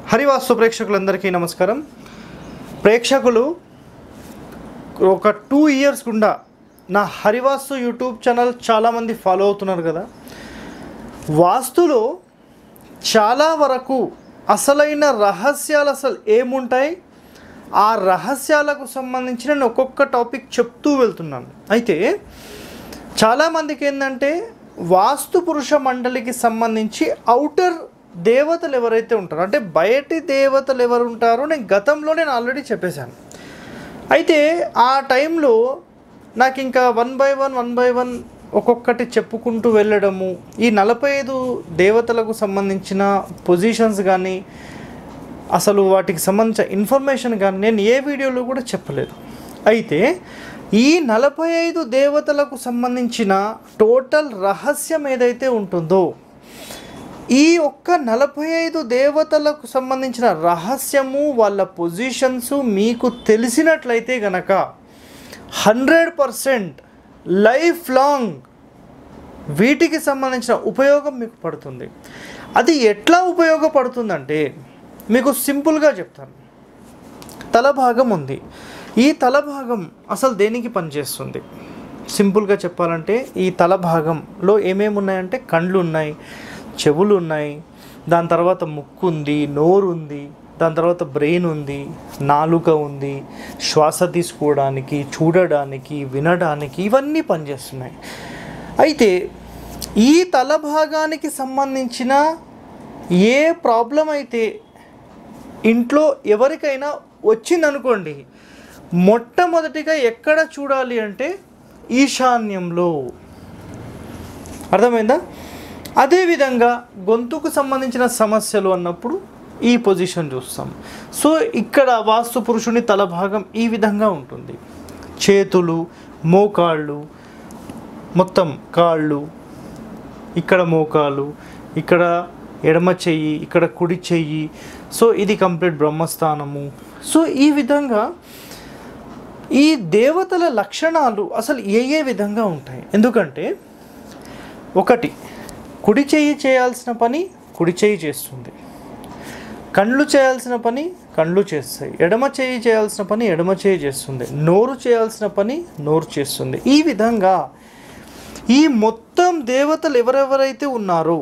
హరివాస్తు ప్రేక్షకులందరికీ నమస్కారం ప్రేక్షకులు ఒక టూ ఇయర్స్ గుండా నా హరివాస్తు యూట్యూబ్ ఛానల్ చాలామంది ఫాలో అవుతున్నారు కదా వాస్తులో చాలా వరకు అసలైన రహస్యాలు అసలు ఏముంటాయి ఆ రహస్యాలకు సంబంధించి నేను ఒక్కొక్క టాపిక్ చెప్తూ వెళ్తున్నాను అయితే చాలామందికి ఏంటంటే వాస్తు పురుష మండలికి సంబంధించి అవుటర్ దేవతలు ఎవరైతే ఉంటారో అంటే బయటి దేవతలు ఎవరు ఉంటారో నేను గతంలో నేను ఆల్రెడీ చెప్పేశాను అయితే ఆ టైంలో నాకు ఇంకా one by one one by one ఒక్కొక్కటి చెప్పుకుంటూ వెళ్ళడము ఈ నలభై ఐదు దేవతలకు సంబంధించిన పొజిషన్స్ కానీ అసలు వాటికి సంబంధించిన ఇన్ఫర్మేషన్ కానీ నేను ఏ వీడియోలో కూడా చెప్పలేదు అయితే ఈ నలభై ఐదు దేవతలకు సంబంధించిన టోటల్ రహస్యం ఏదైతే ఉంటుందో ఈ ఒక్క నలభై ఐదు దేవతలకు సంబంధించిన రహస్యము వాళ్ళ పొజిషన్స్ మీకు తెలిసినట్లయితే గనక హండ్రెడ్ పర్సెంట్ లైఫ్ లాంగ్ వీటికి సంబంధించిన ఉపయోగం మీకు పడుతుంది అది ఎట్లా ఉపయోగపడుతుందంటే మీకు సింపుల్గా చెప్తాను తల భాగం ఉంది ఈ తల భాగం అసలు దేనికి పనిచేస్తుంది సింపుల్గా చెప్పాలంటే ఈ తల భాగంలో ఏమేమి ఉన్నాయంటే కండ్లు ఉన్నాయి చెవులు ఉన్నాయి దాని తర్వాత ముక్కు ఉంది నోరు ఉంది దాని తర్వాత బ్రెయిన్ ఉంది నాలుక ఉంది శ్వాస తీసుకోవడానికి చూడడానికి వినడానికి ఇవన్నీ పనిచేస్తున్నాయి అయితే ఈ తల భాగానికి సంబంధించిన ఏ ప్రాబ్లం అయితే ఇంట్లో ఎవరికైనా వచ్చిందనుకోండి మొట్టమొదటిగా ఎక్కడ చూడాలి అంటే ఈశాన్యంలో అర్థమైందా అదేవిధంగా గొంతుకు సంబంధించిన సమస్యలు అన్నప్పుడు ఈ పొజిషన్ చూస్తాం సో ఇక్కడ వాస్తు పురుషుని తల భాగం ఈ విధంగా ఉంటుంది చేతులు మోకాళ్ళు మొత్తం కాళ్ళు ఇక్కడ మోకాలు ఇక్కడ ఎడమ చెయ్యి ఇక్కడ కుడి చెయ్యి సో ఇది కంప్లీట్ బ్రహ్మస్థానము సో ఈ విధంగా ఈ దేవతల లక్షణాలు అసలు ఏ ఏ విధంగా ఉంటాయి ఎందుకంటే ఒకటి కుడి చెయ్యి చేయాల్సిన పని కుడి చెయ్యి చేస్తుంది కళ్ళు చేయాల్సిన పని కళ్ళు చేస్తాయి ఎడమ చేయి చేయాల్సిన పని ఎడమ చేయి చేస్తుంది నోరు చేయాల్సిన పని నోరు చేస్తుంది ఈ విధంగా ఈ మొత్తం దేవతలు ఎవరెవరైతే ఉన్నారో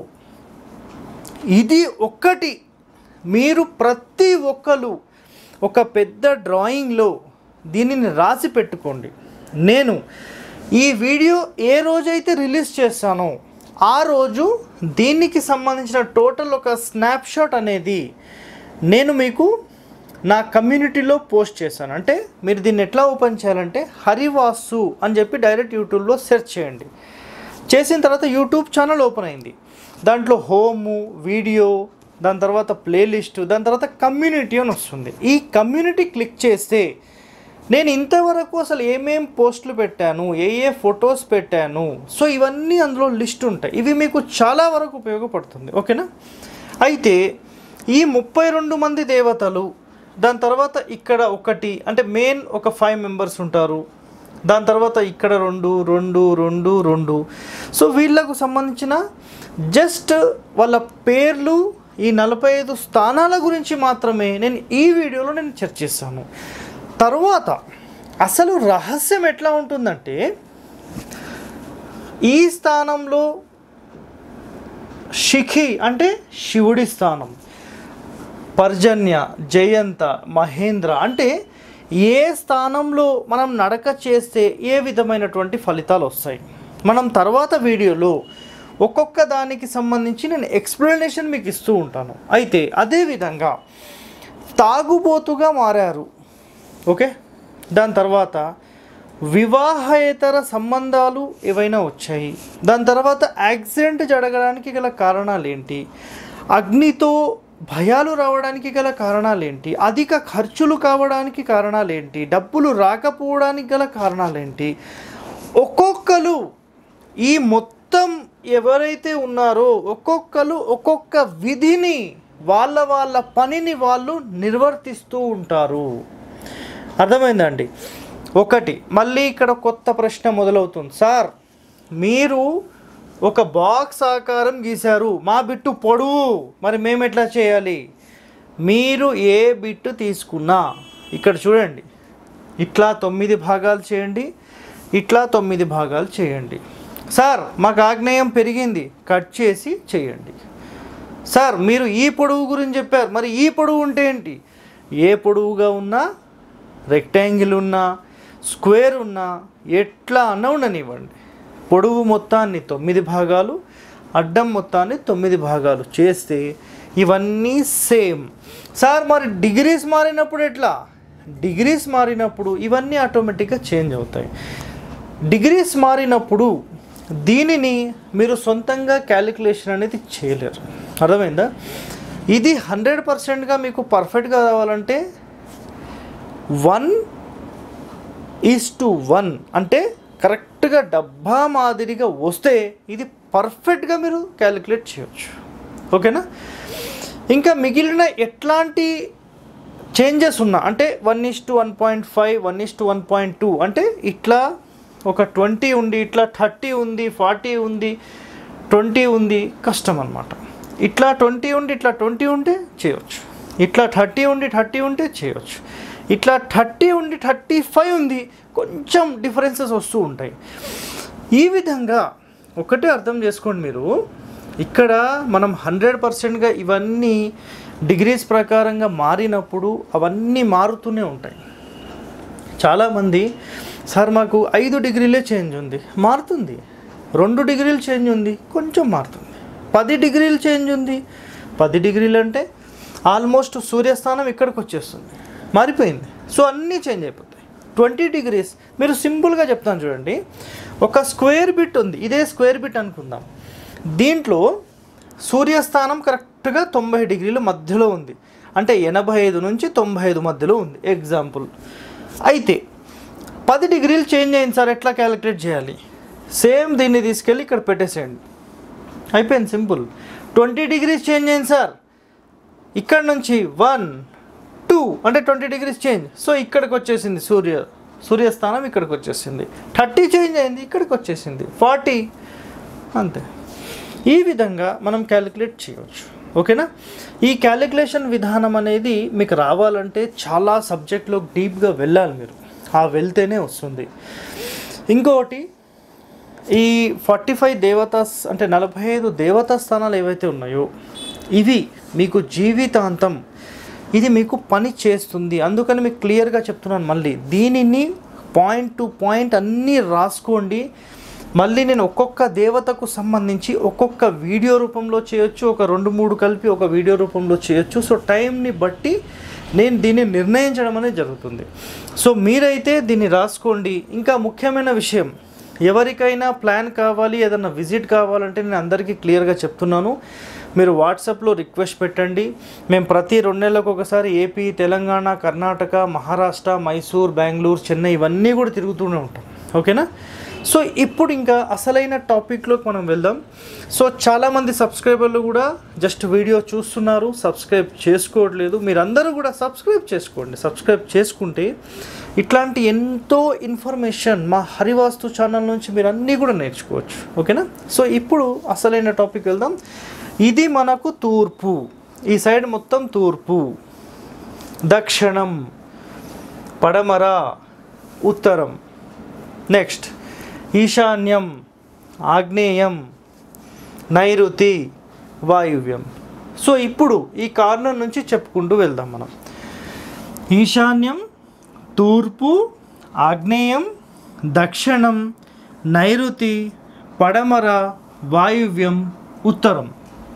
ఇది ఒక్కటి మీరు ప్రతి ఒక్కరు ఒక పెద్ద డ్రాయింగ్లో దీనిని రాసి పెట్టుకోండి నేను ఈ వీడియో ఏ రోజైతే రిలీజ్ చేస్తానో ఆ రోజు దీనికి సంబంధించిన టోటల్ ఒక స్నాప్షాట్ అనేది నేను మీకు నా కమ్యూనిటీలో పోస్ట్ చేశాను అంటే మీరు దీన్ని ఎట్లా ఓపెన్ చేయాలంటే హరివాసు అని చెప్పి డైరెక్ట్ యూట్యూబ్లో సెర్చ్ చేయండి చేసిన తర్వాత యూట్యూబ్ ఛానల్ ఓపెన్ అయింది దాంట్లో హోము వీడియో దాని తర్వాత ప్లేలిస్ట్ దాని తర్వాత కమ్యూనిటీ అని వస్తుంది ఈ కమ్యూనిటీ క్లిక్ చేస్తే నేను ఇంతవరకు అసలు ఏమేం పోస్టులు పెట్టాను ఏ ఏ ఫొటోస్ పెట్టాను సో ఇవన్నీ అందులో లిస్ట్ ఉంటాయి ఇవి మీకు చాలా వరకు ఉపయోగపడుతుంది ఓకేనా అయితే ఈ ముప్పై రెండు మంది దేవతలు దాని తర్వాత ఇక్కడ ఒకటి అంటే మెయిన్ ఒక ఫైవ్ మెంబర్స్ ఉంటారు దాని తర్వాత ఇక్కడ రెండు రెండు రెండు రెండు సో వీళ్ళకు సంబంధించిన జస్ట్ వాళ్ళ పేర్లు ఈ నలభై ఐదు స్థానాల గురించి మాత్రమే నేను ఈ వీడియోలో నేను చర్చిస్తాను తర్వాత అసలు రహస్యం ఎట్లా ఉంటుందంటే ఈ స్థానంలో శిఖి అంటే శివుడి స్థానం పర్జన్య జయంత మహేంద్ర అంటే ఏ స్థానంలో మనం నడక చేస్తే ఏ విధమైనటువంటి ఫలితాలు వస్తాయి మనం తర్వాత వీడియోలో ఒక్కొక్క దానికి సంబంధించి నేను ఎక్స్ప్లెనేషన్ మీకు ఇస్తూ ఉంటాను అయితే అదేవిధంగా తాగుబోతుగా మారారు ఓకే దాని తర్వాత వివాహేతర సంబంధాలు ఏవైనా వచ్చాయి దాని తర్వాత యాక్సిడెంట్ జరగడానికి గల కారణాలు ఏంటి అగ్నితో భయాలు రావడానికి గల కారణాలు ఏంటి అధిక ఖర్చులు కావడానికి కారణాలు ఏంటి డబ్బులు రాకపోవడానికి గల కారణాలు ఏంటి ఒక్కొక్కరు ఈ మొత్తం ఎవరైతే ఉన్నారో ఒక్కొక్కరు ఒక్కొక్క విధిని వాళ్ళ వాళ్ళ పనిని వాళ్ళు నిర్వర్తిస్తూ ఉంటారు అర్థమైందండి ఒకటి మళ్ళీ ఇక్కడ కొత్త ప్రశ్న మొదలవుతుంది సార్ మీరు ఒక బాక్స్ ఆకారం గీశారు మా బిట్టు పొడవు మరి మేము ఎట్లా చేయాలి మీరు ఏ బిట్ తీసుకున్నా ఇక్కడ చూడండి ఇట్లా తొమ్మిది భాగాలు చేయండి ఇట్లా తొమ్మిది భాగాలు చేయండి సార్ మాకు ఆగ్నేయం పెరిగింది కట్ చేసి చేయండి సార్ మీరు ఈ పొడవు గురించి చెప్పారు మరి ఈ పొడవు ఉంటే ఏంటి ఏ పొడవుగా ఉన్నా రెక్టాంగిల్ ఉన్నా స్క్వేర్ ఉన్నా ఎట్లా అన్న ఉండనివ్వండి పొడవు మొత్తాన్ని తొమ్మిది భాగాలు అడ్డం మొత్తాన్ని తొమ్మిది భాగాలు చేస్తే ఇవన్నీ సేమ్ సార్ మరి డిగ్రీస్ మారినప్పుడు ఎట్లా డిగ్రీస్ మారినప్పుడు ఇవన్నీ ఆటోమేటిక్గా చేంజ్ అవుతాయి డిగ్రీస్ మారినప్పుడు దీనిని మీరు సొంతంగా క్యాలిక్యులేషన్ అనేది చేయలేరు అర్థమైందా ఇది హండ్రెడ్ పర్సెంట్గా మీకు పర్ఫెక్ట్గా రావాలంటే వన్ ఈజ్ టు వన్ అంటే కరెక్ట్గా డబ్బా మాదిరిగా వస్తే ఇది పర్ఫెక్ట్గా మీరు క్యాలిక్యులేట్ చేయొచ్చు ఓకేనా ఇంకా మిగిలిన ఎట్లాంటి చేంజెస్ ఉన్నా అంటే one is to one point five one is to one point two అంటే ఇట్లా ఒక ట్వంటీ ఉంది ఇట్లా థర్టీ ఉంది ఫార్టీ ఉంది ట్వంటీ ఉంది కష్టం అనమాట ఇట్లా ట్వంటీ ఉండి ఇట్లా ట్వంటీ ఉంటే చేయొచ్చు ఇట్లా థర్టీ ఉండి థర్టీ ఉంటే చేయొచ్చు ఇట్లా థర్టీ ఉండి థర్టీ ఫైవ్ ఉంది కొంచెం డిఫరెన్సెస్ వస్తూ ఉంటాయి ఈ విధంగా ఒకటే అర్థం చేసుకోండి మీరు ఇక్కడ మనం హండ్రెడ్ పర్సెంట్గా ఇవన్నీ డిగ్రీస్ ప్రకారంగా మారినప్పుడు అవన్నీ మారుతూనే ఉంటాయి చాలామంది సార్ మాకు ఐదు డిగ్రీలే చేంజ్ ఉంది మారుతుంది రెండు డిగ్రీలు చేంజ్ ఉంది కొంచెం మారుతుంది పది డిగ్రీలు చేంజ్ ఉంది పది డిగ్రీలు అంటే ఆల్మోస్ట్ సూర్యస్థానం ఇక్కడికి వచ్చేస్తుంది మారిపోయింది సో అన్నీ చేంజ్ అయిపోతాయి ట్వంటీ డిగ్రీస్ మీరు సింపుల్గా చెప్తాను చూడండి ఒక స్క్వేర్ బిట్ ఉంది ఇదే స్క్వేర్ బిట్ అనుకుందాం దీంట్లో సూర్యస్థానం కరెక్ట్గా తొంభై డిగ్రీల మధ్యలో ఉంది అంటే ఎనభై ఐదు నుంచి తొంభై ఐదు మధ్యలో ఉంది ఎగ్జాంపుల్ అయితే పది డిగ్రీలు చేంజ్ అయింది సార్ ఎట్లా క్యాలిక్యులేట్ చేయాలి సేమ్ దీన్ని తీసుకెళ్ళి ఇక్కడ పెట్టేసేయండి అయిపోయింది సింపుల్ ట్వంటీ డిగ్రీస్ చేంజ్ అయింది సార్ ఇక్కడ నుంచి వన్ టూ అంటే ట్వంటీ డిగ్రీస్ చేంజ్ సో ఇక్కడికి వచ్చేసింది సూర్య సూర్యస్థానం ఇక్కడికి వచ్చేసింది థర్టీ చేంజ్ అయింది ఇక్కడికి వచ్చేసింది ఫార్టీ అంతే ఈ విధంగా మనం క్యాలిక్యులేట్ చేయవచ్చు ఓకేనా ఈ క్యాలిక్యులేషన్ విధానం అనేది మీకు రావాలంటే చాలా సబ్జెక్ట్లో డీప్గా వెళ్ళాలి మీరు ఆ వెళ్తేనే వస్తుంది ఇంకొకటి ఈ ఫార్టీ ఫైవ్ దేవతాస్ అంటే నలభై ఐదు దేవతా స్థానాలు ఏవైతే ఉన్నాయో ఇవి మీకు జీవితాంతం ఇది మీకు పని చేస్తుంది అందుకని మీకు క్లియర్గా చెప్తున్నాను మళ్ళీ దీనిని పాయింట్ టు పాయింట్ అన్నీ రాసుకోండి మళ్ళీ నేను ఒక్కొక్క దేవతకు సంబంధించి ఒక్కొక్క వీడియో రూపంలో చేయొచ్చు ఒక రెండు మూడు కలిపి ఒక వీడియో రూపంలో చేయొచ్చు సో టైంని బట్టి నేను దీన్ని నిర్ణయించడం అనేది జరుగుతుంది సో మీరైతే దీన్ని రాసుకోండి ఇంకా ముఖ్యమైన విషయం ఎవరికైనా ప్లాన్ కావాలి ఏదైనా విజిట్ కావాలంటే నేను అందరికీ క్లియర్గా చెప్తున్నాను మీరు వాట్సాప్లో రిక్వెస్ట్ పెట్టండి మేము ప్రతి రెండు నెలలకు ఒకసారి ఏపీ తెలంగాణ కర్ణాటక మహారాష్ట్ర మైసూర్ బెంగళూరు చెన్నై ఇవన్నీ కూడా తిరుగుతూనే ఉంటాం ఓకేనా సో ఇప్పుడు ఇంకా అసలైన టాపిక్లోకి మనం వెళ్దాం సో చాలామంది సబ్స్క్రైబర్లు కూడా జస్ట్ వీడియో చూస్తున్నారు సబ్స్క్రైబ్ చేసుకోవట్లేదు మీరందరూ కూడా సబ్స్క్రైబ్ చేసుకోండి సబ్స్క్రైబ్ చేసుకుంటే ఇట్లాంటి ఎంతో ఇన్ఫర్మేషన్ మా హరివాస్తు ఛానల్ నుంచి మీరు అన్నీ కూడా నేర్చుకోవచ్చు ఓకేనా సో ఇప్పుడు అసలైన టాపిక్ వెళ్దాం ఇది మనకు తూర్పు ఈ సైడ్ మొత్తం తూర్పు దక్షిణం పడమర ఉత్తరం నెక్స్ట్ ఈశాన్యం ఆగ్నేయం నైరుతి వాయువ్యం సో ఇప్పుడు ఈ కార్నర్ నుంచి చెప్పుకుంటూ వెళ్దాం మనం ఈశాన్యం తూర్పు ఆగ్నేయం దక్షిణం నైరుతి పడమర వాయువ్యం ఉత్తరం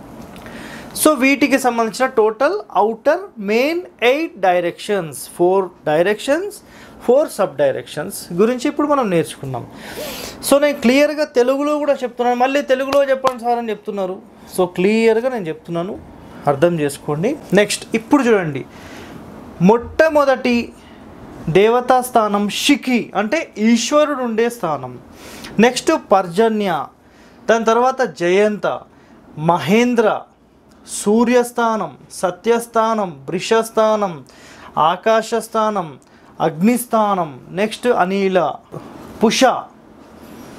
సో వీటికి సంబంధించిన total outer main eight directions four directions four sub directions గురించి ఇప్పుడు మనం నేర్చుకున్నాం సో నేను క్లియర్గా తెలుగులో కూడా చెప్తున్నాను మళ్ళీ తెలుగులో చెప్పండి సార్ అని చెప్తున్నారు సో క్లియర్గా నేను చెప్తున్నాను అర్థం చేసుకోండి నెక్స్ట్ ఇప్పుడు చూడండి మొట్టమొదటి దేవతా స్థానం షికి అంటే ఈశ్వరుడు ఉండే స్థానం నెక్స్ట్ పర్జన్య దాని తర్వాత జయంత మహేంద్ర సూర్యస్థానం సత్యస్థానం వృషస్థానం ఆకాశస్థానం అగ్నిస్థానం నెక్స్ట్ అనిల పుష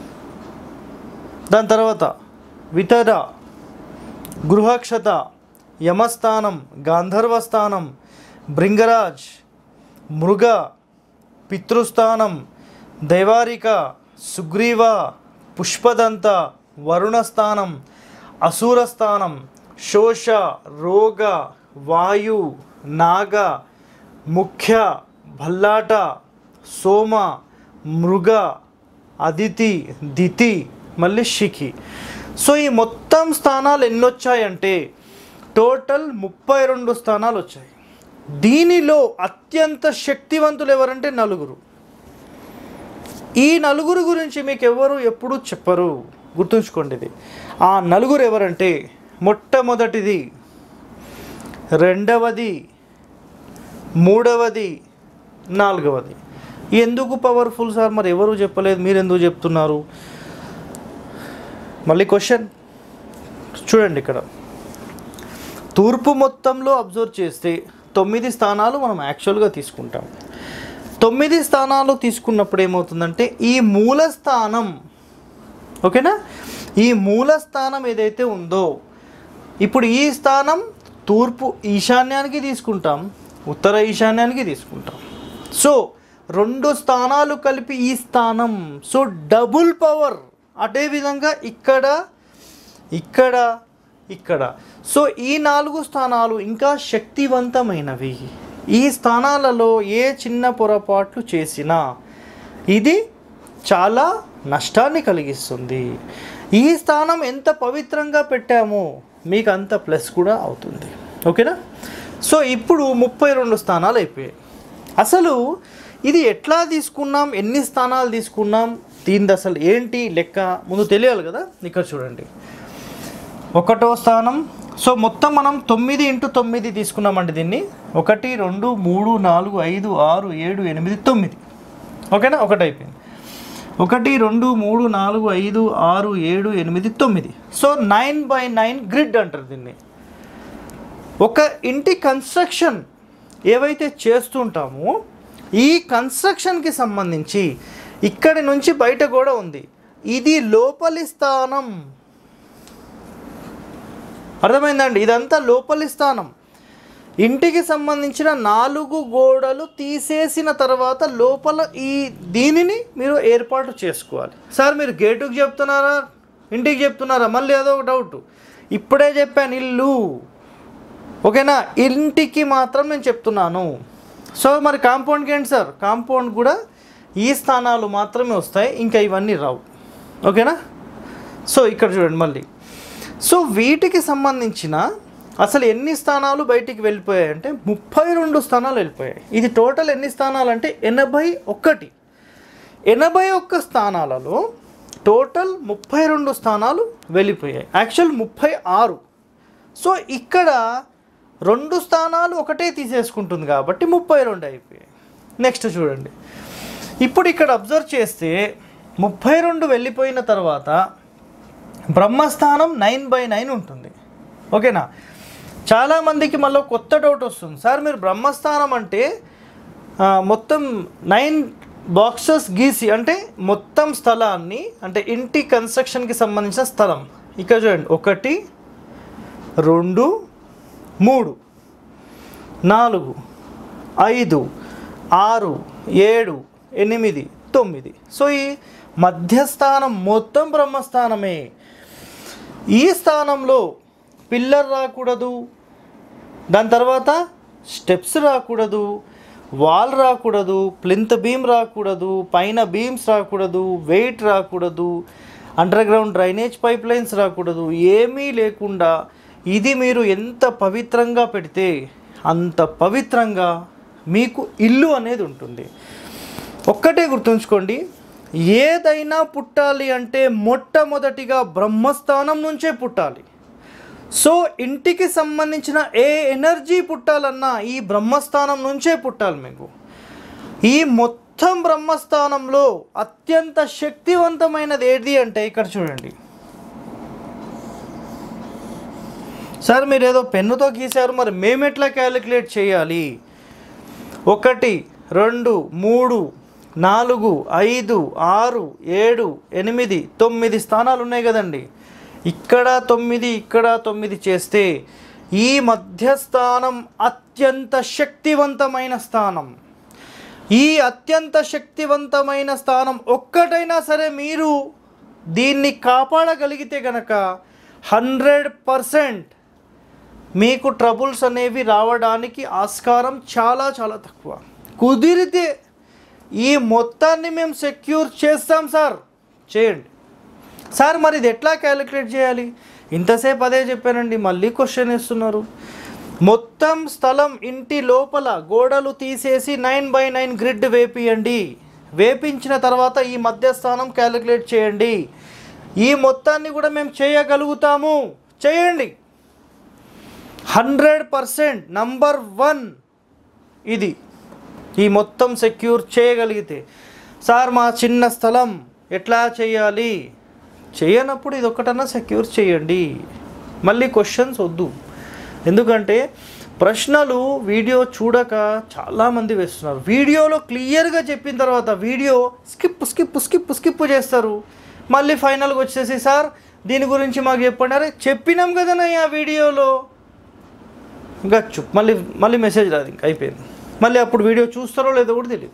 దాని తర్వాత వితర గృహక్షత యమస్థానం గాంధర్వస్థానం భృంగరాజ్ మృగ పితృస్థానం దైవారిక సుగ్రీవ పుష్పదంత వరుణస్థానం అసూరస్థానం శోష రోగ వాయు నాగ ముఖ్య భల్లాట సోమ మృగ అదితి దితి మళ్ళీ శిఖి సో ఈ మొత్తం స్థానాలు ఎన్ని వచ్చాయంటే టోటల్ ముప్పై రెండు స్థానాలు వచ్చాయి దీనిలో అత్యంత శక్తివంతులు ఎవరంటే నలుగురు ఈ నలుగురు గురించి మీకు ఎవరు ఎప్పుడు చెప్పరు గుర్తుంచుకోండి ఇది ఆ నలుగురు ఎవరంటే మొట్టమొదటిది రెండవది మూడవది నాలుగవది ఎందుకు పవర్ఫుల్ సార్ మరి ఎవరు చెప్పలేదు మీరు ఎందుకు చెప్తున్నారు మళ్ళీ క్వశ్చన్ చూడండి ఇక్కడ తూర్పు మొత్తంలో అబ్జర్వ్ చేస్తే తొమ్మిది స్థానాలు మనం యాక్చువల్గా తీసుకుంటాం తొమ్మిది స్థానాలు తీసుకున్నప్పుడు ఏమవుతుందంటే ఈ మూల స్థానం ఓకేనా ఈ మూల స్థానం ఏదైతే ఉందో ఇప్పుడు ఈ స్థానం తూర్పు ఈశాన్యానికి తీసుకుంటాం ఉత్తర ఈశాన్యానికి తీసుకుంటాం సో రెండు స్థానాలు కలిపి ఈ స్థానం సో డబుల్ పవర్ అదేవిధంగా ఇక్కడ ఇక్కడ ఇక్కడ సో ఈ నాలుగు స్థానాలు ఇంకా శక్తివంతమైనవి ఈ స్థానాలలో ఏ చిన్న పొరపాట్లు చేసినా ఇది చాలా నష్టాన్ని కలిగిస్తుంది ఈ స్థానం ఎంత పవిత్రంగా పెట్టామో మీకు అంత ప్లస్ కూడా అవుతుంది ఓకేనా సో ఇప్పుడు ముప్పై రెండు స్థానాలు అయిపోయాయి అసలు ఇది ఎట్లా తీసుకున్నాం ఎన్ని స్థానాలు తీసుకున్నాం దీనిది అసలు ఏంటి లెక్క ముందు తెలియాలి కదా ఇక్కడ చూడండి ఒకటో స్థానం సో మొత్తం మనం తొమ్మిది ఇంటూ తొమ్మిది తీసుకున్నామండి దీన్ని ఒకటి రెండు మూడు నాలుగు ఐదు ఆరు ఏడు ఎనిమిది తొమ్మిది ఓకేనా ఒకటి అయిపోయింది ఒకటి రెండు మూడు నాలుగు ఐదు ఆరు ఏడు ఎనిమిది తొమ్మిది so nine by nine grid అంటారు దీన్ని ఒక ఇంటి కన్స్ట్రక్షన్ ఏవైతే చేస్తుంటామో ఈ కన్స్ట్రక్షన్కి సంబంధించి ఇక్కడి నుంచి బయట కూడా ఉంది ఇది లోపలి స్థానం అర్థమైందండి ఇదంతా లోపలి స్థానం ఇంటికి సంబంధించిన నాలుగు గోడలు తీసేసిన తర్వాత లోపల ఈ దీనిని మీరు ఏర్పాటు చేసుకోవాలి సార్ మీరు గేటుకి చెప్తున్నారా ఇంటికి చెప్తున్నారా మళ్ళీ ఏదో ఒక డౌట్ ఇప్పుడే చెప్పాను ఇల్లు ఓకేనా ఇంటికి మాత్రం నేను చెప్తున్నాను సో మరి కాంపౌండ్కి ఏంటి సార్ కాంపౌండ్ కూడా ఈ స్థానాలు మాత్రమే వస్తాయి ఇంకా ఇవన్నీ రావు ఓకేనా సో ఇక్కడ చూడండి మళ్ళీ సో వీటికి సంబంధించిన అసలు ఎన్ని స్థానాలు బయటికి వెళ్ళిపోయాయి అంటే ముప్పై రెండు స్థానాలు వెళ్ళిపోయాయి ఇది టోటల్ ఎన్ని స్థానాలు అంటే ఎనభై ఒక్కటి ఎనభై ఒక్క స్థానాలలో టోటల్ ముప్పై రెండు స్థానాలు వెళ్ళిపోయాయి యాక్చువల్ ముప్పై ఆరు సో ఇక్కడ రెండు స్థానాలు ఒకటే తీసేసుకుంటుంది కాబట్టి ముప్పై రెండు అయిపోయాయి నెక్స్ట్ చూడండి ఇప్పుడు ఇక్కడ అబ్జర్వ్ చేస్తే ముప్పై రెండు వెళ్ళిపోయిన తర్వాత బ్రహ్మస్థానం నైన్ బై నైన్ ఉంటుంది ఓకేనా చాలామందికి మళ్ళీ కొత్త డౌట్ వస్తుంది సార్ మీరు బ్రహ్మస్థానం అంటే ఆ, మొత్తం నైన్ బాక్సెస్ గీసి అంటే మొత్తం స్థలాన్ని అంటే ఇంటి కన్స్ట్రక్షన్కి సంబంధించిన స్థలం ఇక్కడ చూడండి ఒకటి రెండు మూడు నాలుగు ఐదు ఆరు ఏడు ఎనిమిది తొమ్మిది సో ఈ మధ్యస్థానం మొత్తం బ్రహ్మస్థానమే ఈ స్థానంలో పిల్లర్ రాకూడదు దాని తర్వాత స్టెప్స్ రాకూడదు వాల్ రాకూడదు ప్లింత్ బీమ్ రాకూడదు పైన బీమ్స్ రాకూడదు వెయిట్ రాకూడదు underground drainage pipelines రాకూడదు ఏమీ లేకుండా ఇది మీరు ఎంత పవిత్రంగా పెడితే అంత పవిత్రంగా మీకు ఇల్లు అనేది ఉంటుంది ఒక్కటే గుర్తుంచుకోండి ఏదైనా పుట్టాలి అంటే మొట్టమొదటిగా బ్రహ్మస్థానం నుంచే పుట్టాలి సో ఇంటికి సంబంధించిన ఏ ఎనర్జీ పుట్టాలన్నా ఈ బ్రహ్మస్థానం నుంచే పుట్టాలి మీకు ఈ మొత్తం బ్రహ్మస్థానంలో అత్యంత శక్తివంతమైనది ఏది అంటే ఇక్కడ చూడండి సార్ మీరు ఏదో పెన్నుతో గీశారు మరి మేము ఎట్లా క్యాలిక్యులేట్ చేయాలి ఒకటి రెండు మూడు నాలుగు ఐదు ఆరు ఏడు ఎనిమిది తొమ్మిది స్థానాలు ఉన్నాయి కదండి ఇక్కడ తొమ్మిది ఇక్కడ తొమ్మిది చేస్తే ఈ మధ్యస్థానం అత్యంత శక్తివంతమైన స్థానం ఈ అత్యంత శక్తివంతమైన స్థానం ఒక్కటైనా సరే మీరు దీన్ని కాపాడగలిగితే గనక హండ్రెడ్ పర్సెంట్ మీకు ట్రబుల్స్ అనేవి రావడానికి ఆస్కారం చాలా చాలా తక్కువ కుదిరితే ఈ మొత్తాన్ని మేము సెక్యూర్ చేస్తాం సార్ చేయండి సార్ మరి ఇది ఎట్లా క్యాలిక్యులేట్ చేయాలి ఇంతసేపు అదే చెప్పానండి మళ్ళీ క్వశ్చన్ ఇస్తున్నారు మొత్తం స్థలం ఇంటి లోపల గోడలు తీసేసి నైన్ బై నైన్ గ్రిడ్ వేపియండి వేపించిన తర్వాత ఈ మధ్యస్థానం క్యాలిక్యులేట్ చేయండి ఈ మొత్తాన్ని కూడా మేము చేయగలుగుతాము చేయండి హండ్రెడ్ పర్సెంట్ నంబర్ వన్ ఇది ఈ మొత్తం సెక్యూర్ చేయగలిగితే సార్ మా చిన్న స్థలం ఎట్లా చేయాలి చేయనప్పుడు ఇది ఒకటన్నా సెక్యూర్ చేయండి మళ్ళీ క్వశ్చన్స్ వద్దు ఎందుకంటే ప్రశ్నలు వీడియో చూడక చాలామంది వేస్తున్నారు వీడియోలో క్లియర్గా చెప్పిన తర్వాత video skip skip skip skip చేస్తారు మళ్ళీ ఫైనల్గా వచ్చేసి సార్ దీని గురించి మాకు చెప్పండి అరే చెప్పినాం కదనయ్య ఆ వీడియోలో గచ్చు మళ్ళీ మళ్ళీ మెసేజ్ రాదు ఇంకా అయిపోయింది మళ్ళీ అప్పుడు వీడియో చూస్తారో లేదో కూడా తెలియదు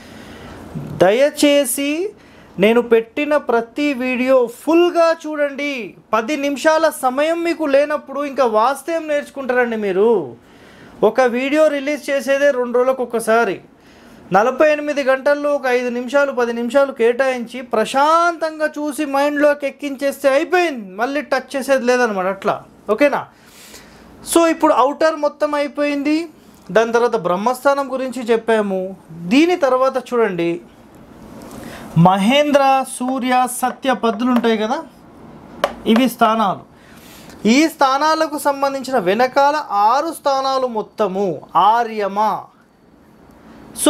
దయచేసి నేను పెట్టిన ప్రతి వీడియో ఫుల్గా చూడండి పది నిమిషాల సమయం మీకు లేనప్పుడు ఇంకా వాస్తవం నేర్చుకుంటారండి మీరు ఒక వీడియో రిలీజ్ చేసేదే రెండు రోజులకు ఒకసారి నలభై ఎనిమిది గంటల్లో ఒక ఐదు నిమిషాలు పది నిమిషాలు కేటాయించి ప్రశాంతంగా చూసి మైండ్లోకి ఎక్కించేస్తే అయిపోయింది మళ్ళీ టచ్ చేసేది లేదనమాట అట్లా ఓకేనా సో ఇప్పుడు అవుటర్ మొత్తం అయిపోయింది దాని తర్వాత బ్రహ్మస్థానం గురించి చెప్పాము దీని తర్వాత చూడండి మహేంద్ర సూర్య సత్య పద్దులు ఉంటాయి కదా ఇవి స్థానాలు ఈ స్థానాలకు సంబంధించిన వెనకాల ఆరు స్థానాలు మొత్తము ఆర్యమ సో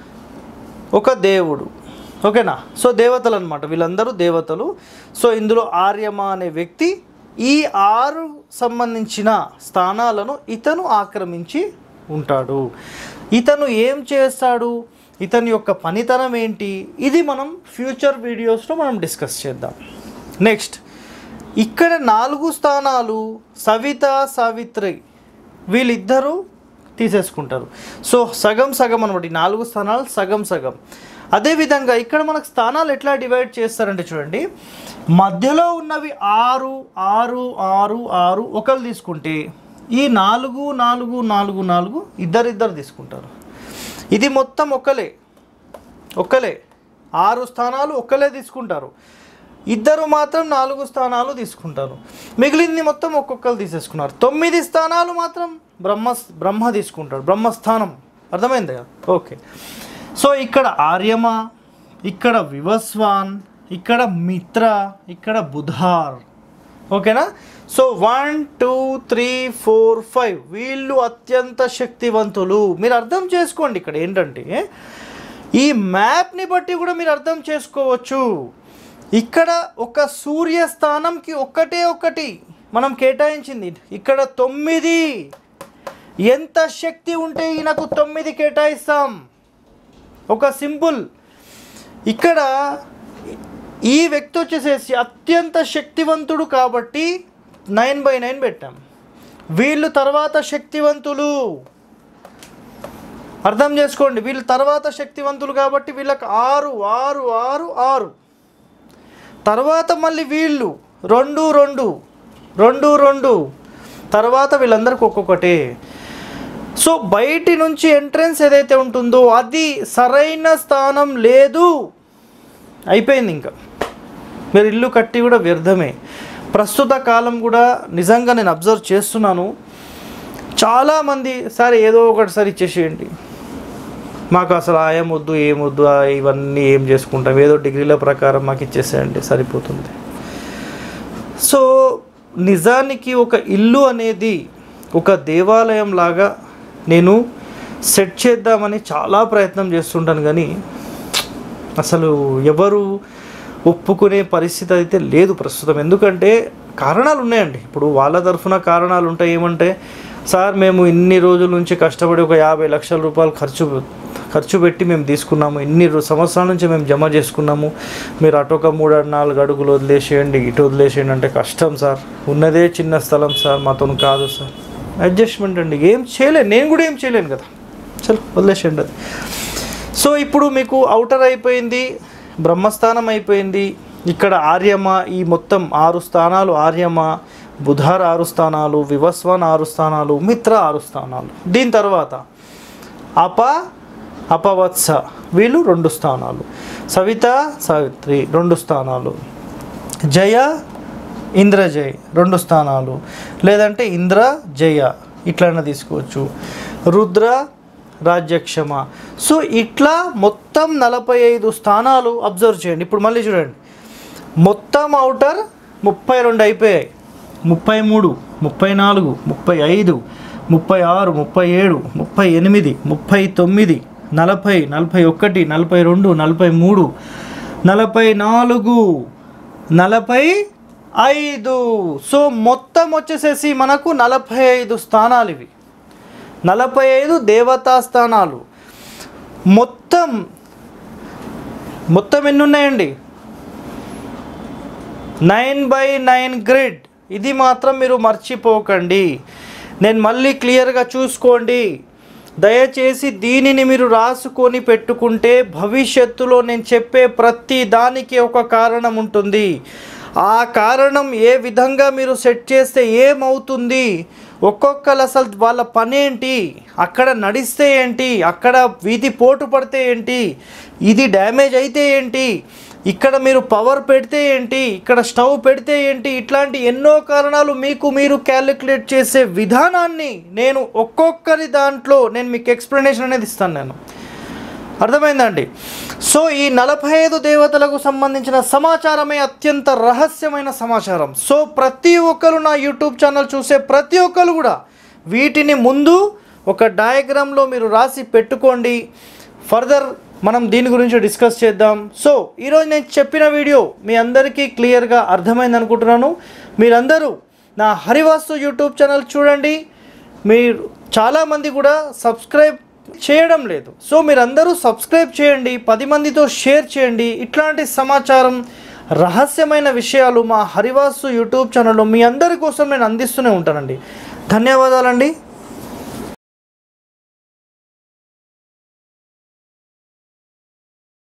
ఒక దేవుడు ఓకేనా సో దేవతలు అనమాట వీళ్ళందరూ దేవతలు సో ఇందులో ఆర్యమ అనే వ్యక్తి ఈ ఆరు సంబంధించిన స్థానాలను ఇతను ఆక్రమించి ఉంటాడు ఇతను ఏం చేస్తాడు ఇతని యొక్క పనితనం ఏంటి ఇది మనం ఫ్యూచర్ వీడియోస్లో మనం డిస్కస్ చేద్దాం నెక్స్ట్ ఇక్కడ నాలుగు స్థానాలు సవిత సావిత్రి వీళ్ళిద్దరూ తీసేసుకుంటారు సో సగం సగం అనమాట ఈ నాలుగు స్థానాలు సగం సగం అదేవిధంగా ఇక్కడ మనకు స్థానాలు ఎట్లా డివైడ్ చేస్తారంటే చూడండి మధ్యలో ఉన్నవి ఆరు ఆరు ఆరు ఆరు ఒకరు తీసుకుంటే ఈ నాలుగు నాలుగు నాలుగు నాలుగు ఇద్దరిద్దరు తీసుకుంటారు ఇది మొత్తం ఒక్కలే ఒక్కలే ఆరు స్థానాలు ఒక్కలే తీసుకుంటారు ఇద్దరు మాత్రం నాలుగు స్థానాలు తీసుకుంటారు మిగిలింది మొత్తం ఒక్కొక్కరు తీసేసుకున్నారు తొమ్మిది స్థానాలు మాత్రం బ్రహ్మ బ్రహ్మ తీసుకుంటాడు బ్రహ్మస్థానం అర్థమైంది కదా ఓకే సో ఇక్కడ ఆర్యమ ఇక్కడ వివస్వాన్ ఇక్కడ మిత్ర ఇక్కడ బుధార్ ఓకేనా so one two three four five వీళ్ళు అత్యంత శక్తివంతులు మీరు అర్థం చేసుకోండి ఇక్కడ ఏంటంటే ఈ మ్యాప్ని బట్టి కూడా మీరు అర్థం చేసుకోవచ్చు ఇక్కడ ఒక సూర్యస్థానంకి ఒక్కటే ఒక్కటి మనం కేటాయించింది ఇక్కడ తొమ్మిది ఎంత శక్తి ఉంటే ఈయనకు తొమ్మిది కేటాయిస్తాం ఒక సింపుల్ ఇక్కడ ఈ వ్యక్తి వచ్చేసేసి అత్యంత శక్తివంతుడు కాబట్టి నైన్ బై నైన్ పెట్టాం వీళ్ళు తర్వాత శక్తివంతులు అర్థం చేసుకోండి వీళ్ళు తర్వాత శక్తివంతులు కాబట్టి వీళ్ళకి ఆరు ఆరు ఆరు ఆరు తర్వాత మళ్ళీ వీళ్ళు రెండు రెండు రెండు రెండు తర్వాత వీళ్ళందరికీ ఒక్కొక్కటే సో బయటి నుంచి ఎంట్రన్స్ ఏదైతే ఉంటుందో అది సరైన స్థానం లేదు అయిపోయింది ఇంకా మీరు ఇల్లు కట్టి కూడా వ్యర్థమే ప్రస్తుత కాలం కూడా నిజంగా నేను అబ్జర్వ్ చేస్తున్నాను చాలామంది సరే ఏదో ఒకటి సరే ఇచ్చేసేయండి మాకు అసలు ఆయం వద్దు ఏమొద్దు ఆ ఇవన్నీ ఏం చేసుకుంటాం ఏదో డిగ్రీల ప్రకారం మాకు ఇచ్చేసేయండి సరిపోతుంది సో నిజానికి ఒక ఇల్లు అనేది ఒక దేవాలయం లాగా నేను సెట్ చేద్దామని చాలా ప్రయత్నం చేస్తుంటాను కానీ అసలు ఎవరు ఒప్పుకునే పరిస్థితి అయితే లేదు ప్రస్తుతం ఎందుకంటే కారణాలు ఉన్నాయండి ఇప్పుడు వాళ్ళ తరఫున కారణాలు ఉంటాయి ఏమంటే సార్ మేము ఇన్ని రోజుల నుంచి కష్టపడి ఒక యాభై లక్షల రూపాయలు ఖర్చు ఖర్చు పెట్టి మేము తీసుకున్నాము ఇన్ని రో- సంవత్సరాల నుంచి మేము జమ చేసుకున్నాము మీరు అటు ఒక మూడు నాలుగు అడుగులు వదిలేసేయండి ఇటు వదిలేసేయండి అంటే కష్టం సార్ ఉన్నదే చిన్న స్థలం సార్ మాతో కాదు సార్ అడ్జస్ట్మెంట్ అండి ఏం చేయలేను నేను కూడా ఏం చేయలేను కదా చలో వదిలేసేయండి అది సో ఇప్పుడు మీకు అవుటర్ అయిపోయింది బ్రహ్మస్థానం అయిపోయింది ఇక్కడ ఆర్యమ ఈ మొత్తం ఆరు స్థానాలు ఆర్యమ బుధార్ ఆరు స్థానాలు వివస్వాన్ ఆరు స్థానాలు మిత్ర ఆరు స్థానాలు దీని తర్వాత అప అపవత్స వీళ్ళు రెండు స్థానాలు సవిత సావిత్రి రెండు స్థానాలు జయ ఇంద్రజయ్ రెండు స్థానాలు లేదంటే ఇంద్ర జయ ఇట్లైనా తీసుకోవచ్చు రుద్ర రాజ్యక్షమ సో ఇట్లా మొత్తం నలభై ఐదు స్థానాలు అబ్జర్వ్ చేయండి ఇప్పుడు మళ్ళీ చూడండి మొత్తం అవుటర్ ముప్పై రెండు అయిపోయాయి ముప్పై మూడు ముప్పై నాలుగు ముప్పై ఐదు ముప్పై ఆరు ముప్పై ఏడు ముప్పై ఎనిమిది ముప్పై తొమ్మిది నలభై నలభై ఒకటి నలభై రెండు నలభై మూడు నలభై నాలుగు నలభై ఐదు సో మొత్తం వచ్చేసేసి మనకు నలభై ఐదు స్థానాలు ఇవి నలభై ఐదు దేవతా స్థానాలు మొత్తం మొత్తం ఎన్ని ఉన్నాయండి నైన్ బై నైన్ గ్రిడ్ ఇది మాత్రం మీరు మర్చిపోకండి నేను మళ్ళీ క్లియర్గా చూసుకోండి దయచేసి దీనిని మీరు రాసుకొని పెట్టుకుంటే భవిష్యత్తులో నేను చెప్పే ప్రతి దానికి ఒక కారణం ఉంటుంది ఆ కారణం ఏ విధంగా మీరు సెట్ చేస్తే ఏమవుతుంది ఒక్కొక్కరు అసలు వాళ్ళ పని ఏంటి అక్కడ నడిస్తే ఏంటి అక్కడ వీధి పోటు పడితే ఏంటి ఇది డ్యామేజ్ అయితే ఏంటి ఇక్కడ మీరు పవర్ పెడితే ఏంటి ఇక్కడ స్టవ్ పెడితే ఏంటి ఇట్లాంటి ఎన్నో కారణాలు మీకు మీరు క్యాలిక్యులేట్ చేసే విధానాన్ని నేను ఒక్కొక్కరి దాంట్లో నేను మీకు ఎక్స్ప్లెనేషన్ అనేది ఇస్తాను నేను అర్థమైందండి సో ఈ నలభై ఐదు దేవతలకు సంబంధించిన సమాచారమే అత్యంత రహస్యమైన సమాచారం సో ప్రతి ఒక్కరు నా యూట్యూబ్ ఛానల్ చూసే ప్రతి ఒక్కరు కూడా వీటిని ముందు ఒక డయాగ్రామ్లో మీరు రాసి పెట్టుకోండి ఫర్దర్ మనం దీని గురించి డిస్కస్ చేద్దాం సో ఈరోజు నేను చెప్పిన వీడియో మీ అందరికీ క్లియర్గా అర్థమైంది అనుకుంటున్నాను మీరందరూ నా హరివాస్తు యూట్యూబ్ ఛానల్ చూడండి మీరు చాలామంది కూడా సబ్స్క్రైబ్ చేయడం లేదు సో మీరందరూ సబ్స్క్రైబ్ చేయండి పది మందితో షేర్ చేయండి ఇట్లాంటి సమాచారం రహస్యమైన విషయాలు మా హరివాసు యూట్యూబ్ ఛానల్లో మీ అందరి కోసం నేను అందిస్తూనే ఉంటానండి ధన్యవాదాలండి